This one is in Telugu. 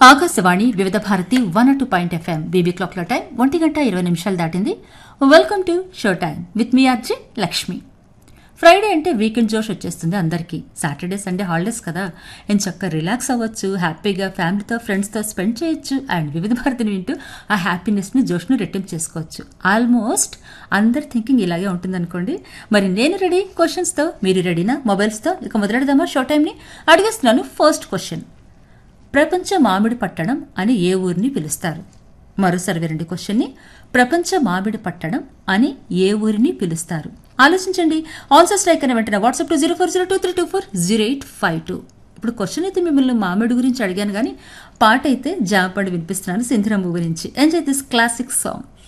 Akashvani Vividh Bharati one two point FM బీబీ క్లాక్ల టైం ఒంటి గంట ఇరవై నిమిషాలు దాటింది welcome to show time with me RJ Lakshmi Friday అంటే వీకెండ్ జోష్ వచ్చేస్తుంది అందరికీ సాటర్డే సండే హాలిడేస్ కదా ఏం చక్కగా రిలాక్స్ అవ్వచ్చు హ్యాపీగా ఫ్యామిలీతో ఫ్రెండ్స్తో స్పెండ్ చేయొచ్చు అండ్ వివిధ భారతిని వింటూ ఆ హ్యాపీనెస్ని జోష్ను రెట్టింపు చేసుకోవచ్చు ఆల్మోస్ట్ అందరి థింకింగ్ ఇలాగే ఉంటుందనుకోండి మరి నేను రెడీ క్వశ్చన్స్తో మీరు రెడీనా మొబైల్స్తో ఇక మొదలెడదామా షో టైంని అడిగేస్తున్నాను ఫస్ట్ క్వశ్చన్ ప్రపంచ మామిడి పట్టణం అని ఏ ఊరిని పిలుస్తారు మరోసారి వినండి క్వశ్చన్ని ప్రపంచ మామిడి పట్టణం అని ఏ ఊరిని పిలుస్తారు ఆలోచించండి ఆన్సర్స్ లైక్ అని వెంటనే WhatsApp to zero four zero two three two four zero eight five two ఇప్పుడు క్వశ్చన్ అయితే మిమ్మల్ని మామిడి గురించి అడిగాను కానీ పాట అయితే జామపండు వినిపిస్తున్నాను సింధురమ్మ గురించి ఎంజాయ్ దిస్ క్లాసిక్ సాంగ్